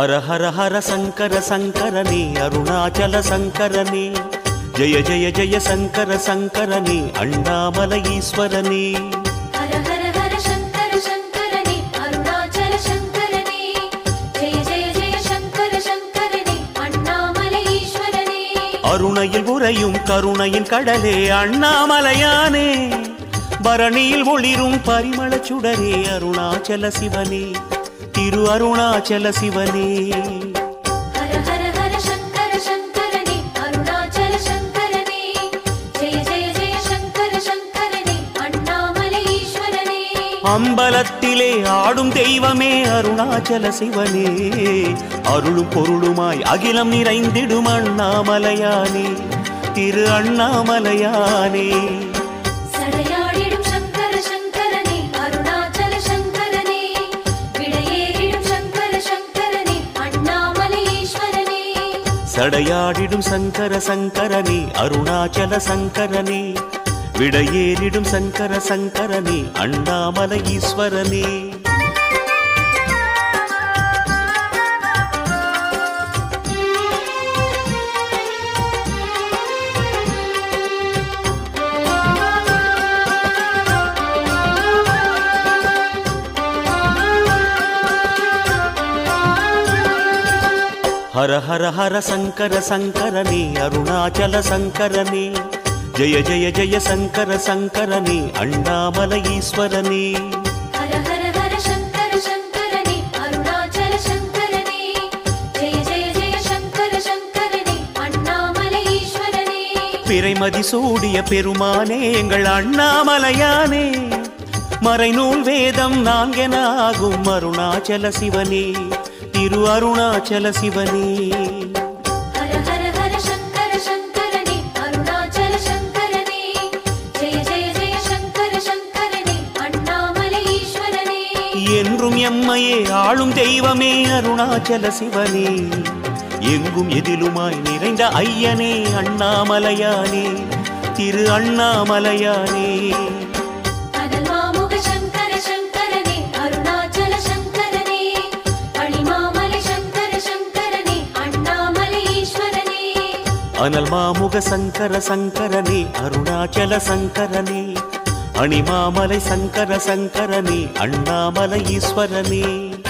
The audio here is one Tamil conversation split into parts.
ஹர ஹர ஹர சங்கர சங்கரனே அருணாச்சல சங்கரனே ஜெய ஜெய ஜெய சங்கர சங்கரனே அண்ணாமலை ஈஸ்வரனே ஹர ஹர ஹர சங்கர சங்கரனே அருணாச்சல சங்கரனே ஜெய ஜெய ஜெய சங்கர சங்கரனே அண்ணாமலை ஈஸ்வரனே அருணையில் உறையும் கருணையின் கடலே அண்ணாமலையானே பரணியில் ஒளிரும் பரிமள சுடரே அருணாச்சல சிவனே திரு அருணாச்சல சிவனே ஹர ஹர ஹர சங்கர சங்கரனே அருணாச்சல சங்கரனே ஜெய ஜெய ஜெய சங்கர சங்கரனே அண்ணாமலை ஈஸ்வரனே அம்பலத்திலே ஆடும் தெய்வமே அருணாச்சல சிவனே அருளும் பொருளுமாய் அகிலம் நிறைந்திடும் அண்ணாமலையானே திரு அண்ணாமலையானே சடையாடிடும் சங்கர சங்கரனே அருணாச்சல சங்கரனே விடையேறிடும் சங்கர சங்கரனே அண்ணாமலை ஈஸ்வரனே சடையாடிடும் சங்கர சங்கரனே அருணாச்சல சங்கரனே விடையேறிடும் சங்கர சங்கரனே அண்ணாமலை ஈஸ்வரனே ஹர ஹர ஹர சங்கர சங்கரனே அருணாச்சல சங்கரனே ஜெய ஜெய ஜெய சங்கர சங்கரனே அண்ணாமலை ஈஸ்வரனே ஹர ஹர ஹர சங்கர சங்கரனே அருணாச்சல சங்கரனே ஜெய ஜெய ஜெய சங்கர சங்கரனே அண்ணாமலை ஈஸ்வரனே பிறைமதி சூடிய பெருமானே எங்கள் அண்ணாமலையானே மறைநூல் வேதம் நான்கென ஆகும் அருணாச்சல சிவனே திரு அருணாச்சல சிவனே ஹர ஹர ஹர சங்கர சங்கரனே அருணாச்சல சங்கரனே ஜெய ஜெய ஜெய சங்கர சங்கரனே அண்ணாமலை ஈஸ்வரனே என்றும் எம்மையே ஆளும் தெய்வமே அருணாச்சல சிவனே எங்கும் எதிலுமாய் நிறைந்த ஐயனே அண்ணாமலையானே திரு அண்ணாமலையானே கடல் மாமுக சங்கர சங்கரனே அருணாச்சல சங்கரனே அணிமாமலை சங்கர சங்கரனே அண்ணாமலை ஈஸ்வரனே அனல் மாமுக சங்கர சங்கரனே அருணாச்சல சங்கரனே அணிமாமலை சங்கர சங்கரனே அண்ணாமலை ஈஸ்வரனே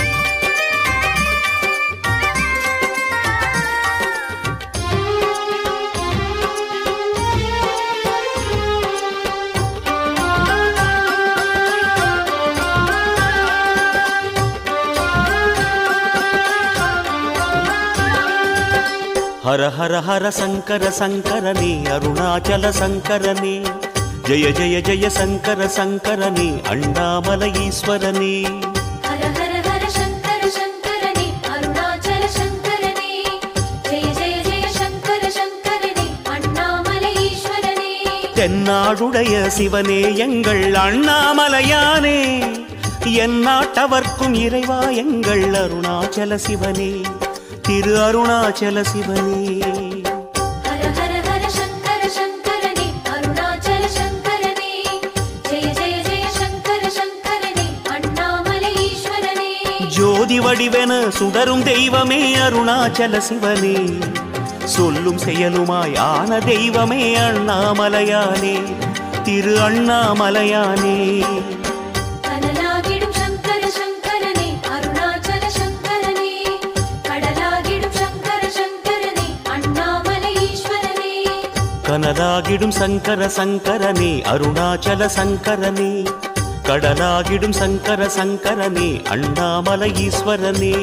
ஹர ஹர ஹர சங்கர சங்கரனே அருணாச்சல சங்கரனே ஜெய ஜெய ஜெய சங்கர சங்கரனே அண்ணாமலை ஈஸ்வரனே ஹர ஹர ஹர சங்கர சங்கரனே அருணாச்சல சங்கரனே ஜெய ஜெய ஜெய சங்கர சங்கரனே அண்ணாமலை ஈஸ்வரனே தென்னாடுடைய சிவனே எங்கள் அண்ணாமலையானே என் நாட்டவர்க்கும் இறைவா எங்கள் அருணாச்சல சிவனே திரு அருணாச்சல சிவனே ஹர ஹர ஹர சங்கர சங்கரனே அருணாச்சல சங்கரனே ஜெய ஜெய ஜெய சங்கர சங்கரனே அண்ணாமலை ஈஸ்வரனே ஜோதி வடிவென சுடரும் தெய்வமே அருணாச்சல சிவனே சொல்லும் செயலுமாய் ஆன தெய்வமே அண்ணாமலையானே திரு அண்ணாமலையானே கனலாகிடும் சங்கர சங்கரனே அருணாச்சல சங்கரனே கடலாகிடும் சங்கர சங்கரனே அண்ணாமலை ஈஸ்வரனே கனலாகிடும் சங்கர சங்கரனே அருணாச்சல சங்கரனே கடலாகிடும் சங்கர சங்கரனே அண்ணாமலை ஈஸ்வரனே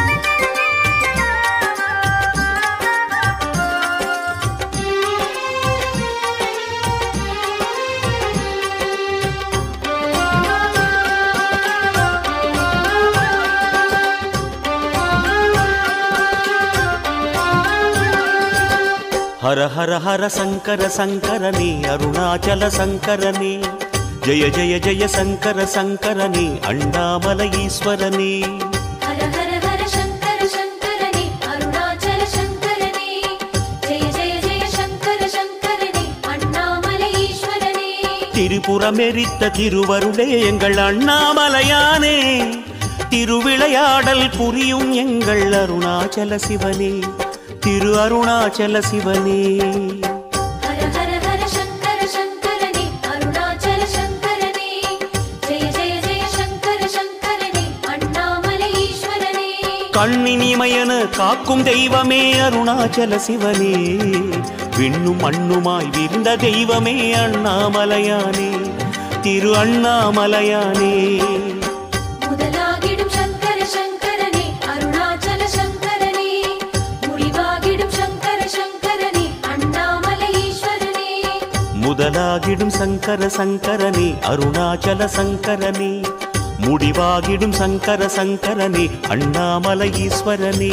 ஹர ஹர ஹர சங்கர சங்கரனே அருணாச்சல சங்கரனே ஜெய ஜெய ஜெய சங்கர சங்கரனே அண்ணாமலை ஈஸ்வரனே ஹர ஹர ஹர சங்கர சங்கரனே அருணாச்சல சங்கரனே ஜெய ஜெய ஜெய சங்கர சங்கரனே அண்ணாமலை ஈஸ்வரனே திரிபுரமெரித்த திருவருளே எங்கள் அண்ணாமலையானே திருவிளையாடல் புரியும் எங்கள் அருணாச்சல சிவனே திரு அருணாச்சல சிவனே ஹர ஹர ஹர சங்கர சங்கரனே அருணாச்சல சங்கரனே ஜெய ஜெய ஜெய சங்கர சங்கரனே அண்ணாமலை ஈஸ்வரனே கண்ணினிமயன காக்கும் தெய்வமே அருணாச்சல சிவனே விண்ணும் மண்ணுமாய் விருந்த தெய்வமே அண்ணாமலையானே திரு அண்ணாமலையானே முதலாகிடும் சங்கர சங்கரனே அருணாச்சல சங்கரனே முடிவாகிடும் சங்கர சங்கரனே அண்ணாமலை ஈஸ்வரனே முதலாகிடும் சங்கர சங்கரனே அருணாச்சல சங்கரனே முடிவாகிடும் சங்கர சங்கரனே அண்ணாமலை ஈஸ்வரனே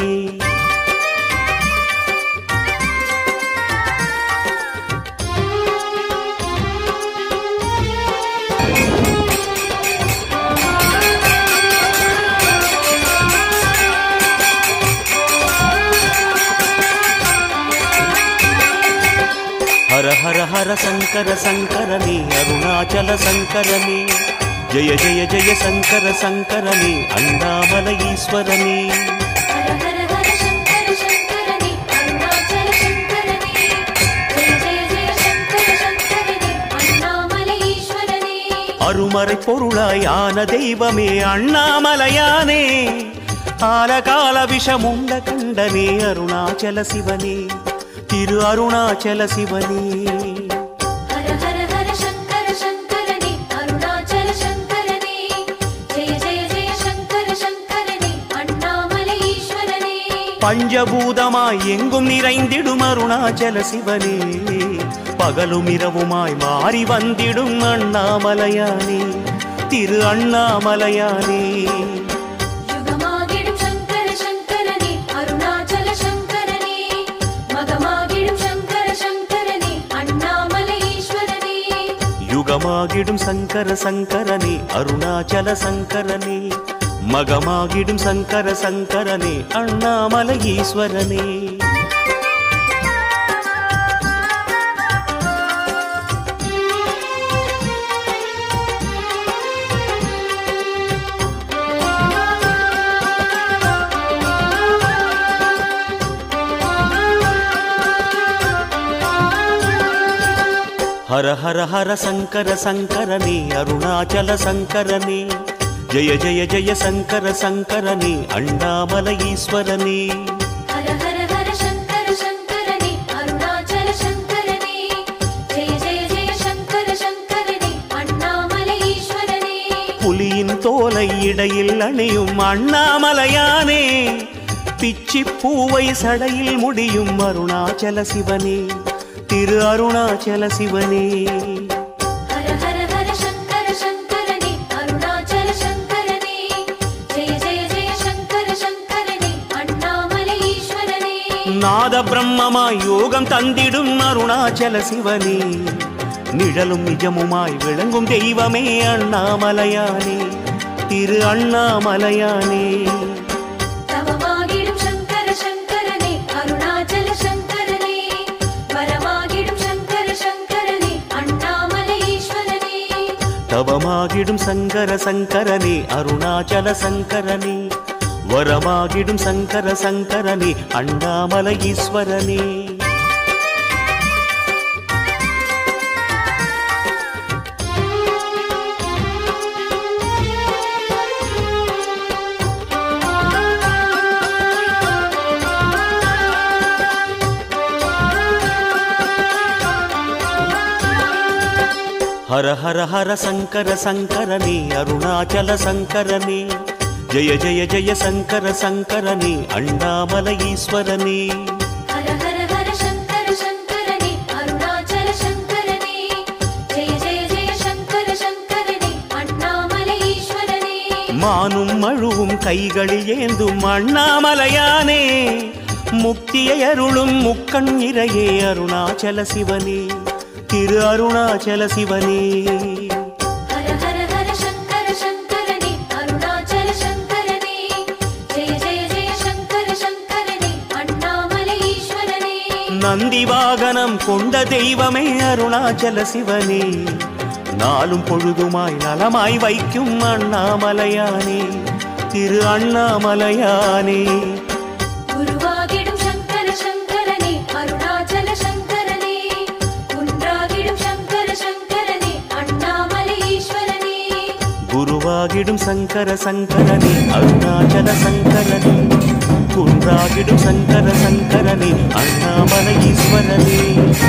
ஹர ஹர ஹர சங்கர சங்கரனே அருணாச்சல சங்கரனே ஜெய ஜெய ஜெய சங்கர சங்கரனே அண்ணாமலை ஈஸ்வரனே ஹர ஹர ஹர சங்கர சங்கரனே அருணாச்சல சங்கரனே ஜெய ஜெய ஜெய சங்கர சங்கரனே அண்ணாமலை ஈஸ்வரனே அருமறை பொருளாயான தெய்வமே அண்ணாமலையானே ஆலகால விஷமுண்ட கண்டனே அருணாச்சல சிவனே திரு அருணாச்சல சிவனே ஹர ஹர ஹர சங்கர சங்கரனே அருணாச்சல சங்கரனே ஜெய ஜெய ஜெய சங்கர சங்கரனே அண்ணாமலை ஈஸ்வரனே பஞ்சபூதமாய் எங்கும் நிறைந்திடும் அருணாச்சல சிவனே பகலும் இரவுமாய் மாறி வந்திடும் அண்ணாமலையானே திரு அண்ணாமலையானே யுகமாகிடும் சங்கர சங்கரனே அருணாச்சல சங்கரனே மகமாகிடும் சங்கர சங்கரனே அண்ணாமலை ஈஸ்வரனே யுகமாகிடும் சங்கர சங்கரனே அருணாச்சல சங்கரனே மகமாகிடும் சங்கர சங்கரனே அண்ணாமலை ஈஸ்வரனே ஹர ஹர ஹர சங்கர சங்கரனே அருணாச்சல சங்கரனே ஜெய ஜெய ஜெய சங்கர சங்கரனே அண்ணாமலை ஈஸ்வரனே ஹர ஹர ஹர சங்கர சங்கரனே அருணாச்சல சங்கரனே ஜெய ஜெய ஜெய சங்கர சங்கரனே அண்ணாமலை ஈஸ்வரனே புலியின் தோலை இடையில் அணியும் அண்ணாமலையானே பிச்சி பூவை சடையில் முடியும் அருணாச்சல சிவனே திரு அருணாச்சல சிவனே ஹர ஹர ஹர சங்கர சங்கரனே அருணாச்சல சங்கரனே ஜெய ஜெய ஜெய சங்கர சங்கரனே அண்ணாமலை ஈஸ்வரனே நாத பிரம்மமாய் யோகம் தந்திடும் அருணாச்சல சிவனே நிழலும் நிஜமுமாய் விளங்கும் தெய்வமே அண்ணாமலையானே திரு அண்ணாமலையானே தவமாகிடும் சங்கர சங்கரனே அருணாச்சல சங்கரனே வரமாகிடும் சங்கர சங்கரனே அண்ணாமலை ஈஸ்வரனே தவமாகிடும் சங்கர சங்கரனே அருணாச்சல சங்கரனே வரமாகிடும் சங்கர சங்கரனே அண்ணாமலை ஈஸ்வரனே ஹர ஹர ஹர சங்கர சங்கரனே அருணாச்சல சங்கரனே ஜெய ஜெய ஜெய சங்கர சங்கரனே அண்ணாமலை ஈஸ்வரனே ஹர ஹர ஹர சங்கர சங்கரனே அருணாச்சல சங்கரனே ஜெய ஜெய ஜெய சங்கர சங்கரனே அண்ணாமலை ஈஸ்வரனே மானும் மழுவும் கைகளில் ஏந்தும் அண்ணாமலையானே முக்தியை அருளும் முக்கண் இறையே அருணாச்சல சிவனே திரு அருணாச்சல சிவனே ஹர ஹர ஹர சங்கர சங்கரனே அருணாச்சல சங்கரனே ஜெய ஜெய ஜெய சங்கர சங்கரனே அண்ணாமலை ஈஸ்வரனே நந்தி வாகனம் கொண்ட தெய்வமே அருணாச்சல சிவனே நாளும் பொழுதுமாய் நலமாய் வைக்கும் அண்ணாமலையானே திரு அண்ணாமலையானே குருவாகிடும் சங்கர சங்கரனே அருணாச்சல சங்கரனே குன்றாகிடும் சங்கர சங்கரனே அண்ணாமலை ஈஸ்வரனே குருவாகிடும் சங்கர சங்கரனே அருணாச்சல சங்கரனே குன்றாகிடும் சங்கர சங்கரனே அண்ணாமலை ஈஸ்வரனே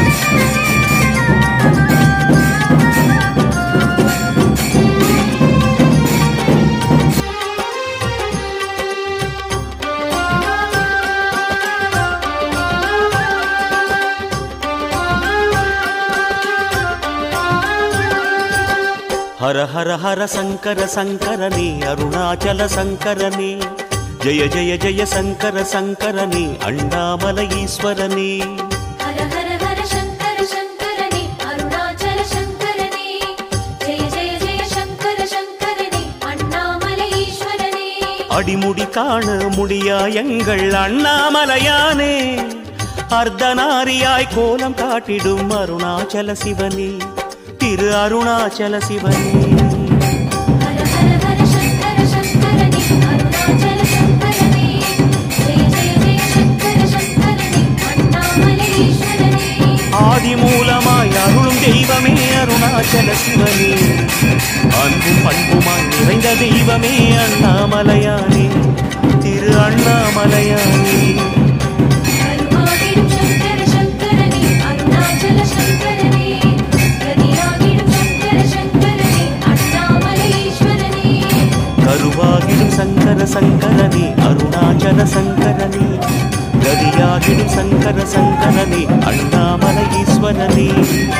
ஹர ஹர ஹர சங்கர சங்கரனே அருணாச்சல சங்கரனே ஜெய ஜெய ஜெய சங்கர சங்கரனே அண்ணாமலை ஈஸ்வரனே ஹர ஹர ஹர சங்கர சங்கரனே அருணாச்சல சங்கரனே ஜெய ஜெய ஜெய சங்கர சங்கரனே அண்ணாமலை ஈஸ்வரனே அடிமுடி காண முடியா எங்கள் அண்ணாமலையானே அர்த்தநாரியாய் கோலம் காட்டிடும் அருணாச்சல சிவனே திரு அருணாச்சல சிவனே ஹர ஹர ஹர சங்கர சங்கரனே அருணாச்சல சங்கரனே ஜெய ஜெய ஜெய சங்கர சங்கரனே அண்ணாமலை ஈஸ்வரனே ஆதி மூலமாய் அருளும் தெய்வமே அருணாச்சல சிவனே அன்பும் பண்புமாய் நிறைந்த தெய்வமே அண்ணாமலையானே திரு அண்ணாமலையானே கருவாகிடும் சங்கர சங்கரனே அருணாச்சல சங்கரனே கதியாகிடும் சங்கர சங்கரனே அண்ணாமலை ஈஸ்வரனே கருவாகிடும் சங்கர சங்கரனே அருணாச்சல சங்கரனே கதியாகிடும் சங்கர சங்கரனே அண்ணாமலை ஈஸ்வரனே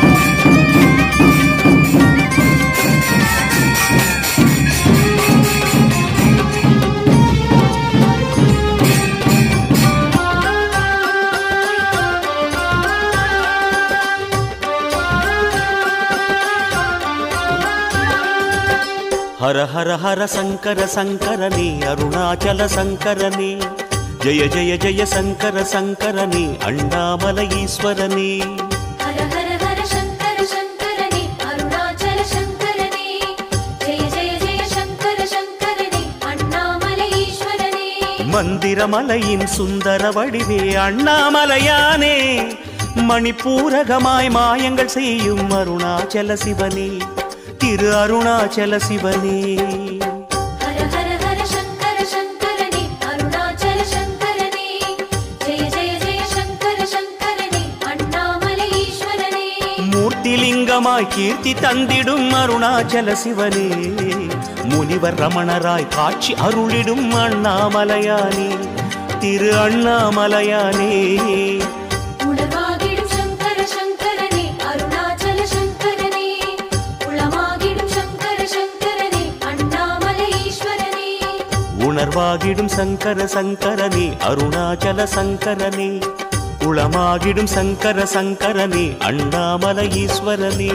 ஹர ஹர ஹர சங்கர சங்கரனே அருணாச்சல சங்கரனே ஜெய ஜெய ஜெய சங்கர சங்கரனே அண்ணாமலை ஈஸ்வரனே ஹர ஹர ஹர சங்கர சங்கரனே அருணாச்சல சங்கரனே ஜெய ஜெய ஜெய சங்கர சங்கரனே அண்ணாமலை ஈஸ்வரனே மந்திரமலையின் சுந்தர வடிவே அண்ணாமலையானே மணிப்பூரகமாய் மாயங்கள் செய்யும் அருணாச்சல சிவனே திரு அருணாச்சல சிவனே ஹர ஹர ஹர சங்கர சங்கரனே அருணாச்சல சங்கரனே ஜெய ஜெய ஜெய சங்கர சங்கரனே அண்ணாமலை ஈஸ்வரனே மூர்த்திலிங்கமாய் கீர்த்தி தந்திடும் அருணாச்சல சிவனே முனிவர் ரமணராய் காட்சி அருளிடும் அண்ணாமலையானே திரு அண்ணாமலையானே உணவாகிடும் சங்கர சங்கரனே அருணாச்சல சங்கரனே உளமாகிடும் சங்கர சங்கரனே அண்ணாமலை ஈஸ்வரனே உணர்வாகிடும் சங்கர சங்கரனே அருணாச்சல சங்கரனே உளமாகிடும் சங்கர சங்கரனே அண்ணாமலை ஈஸ்வரனே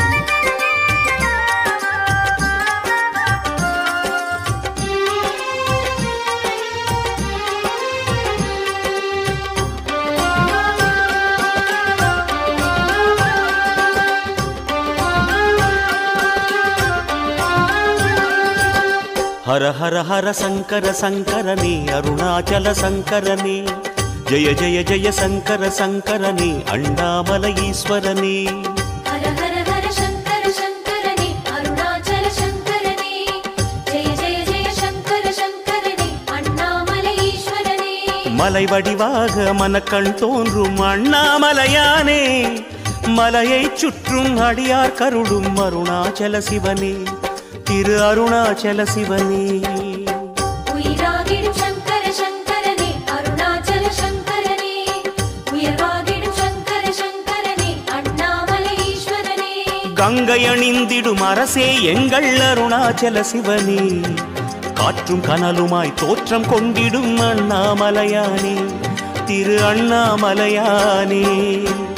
ஹர ஹர ஹர சங்கர சங்கரனே அருணாச்சல சங்கரனே ஜெய ஜெய ஜெய சங்கர சங்கரனே அண்ணாமலை ஈஸ்வரனே ஹர ஹர ஹர சங்கர சங்கரனே அருணாச்சல சங்கரனே ஜெய ஜெய ஜெய சங்கர சங்கரனே அண்ணாமலை ஈஸ்வரனே மலை வடிவாக மனக்கண் தோன்றும் அண்ணாமலையானே மலையை சுற்றும் அடியார் கருடும் அருணாச்சல சிவனே திரு அருணாச்சல சிவனே உயிராகிடும் சங்கர சங்கரனே அருணாச்சல சங்கரனே உயர்வாகிடும் சங்கர சங்கரனே அண்ணாமலை ஈஸ்வரனே கங்கை அணிந்திடும் அரசே எங்கள் அருணாச்சல சிவனே காற்றும் கனலுமாய் தோற்றம் கொண்டிடும் அண்ணாமலையானே திரு அண்ணாமலையானே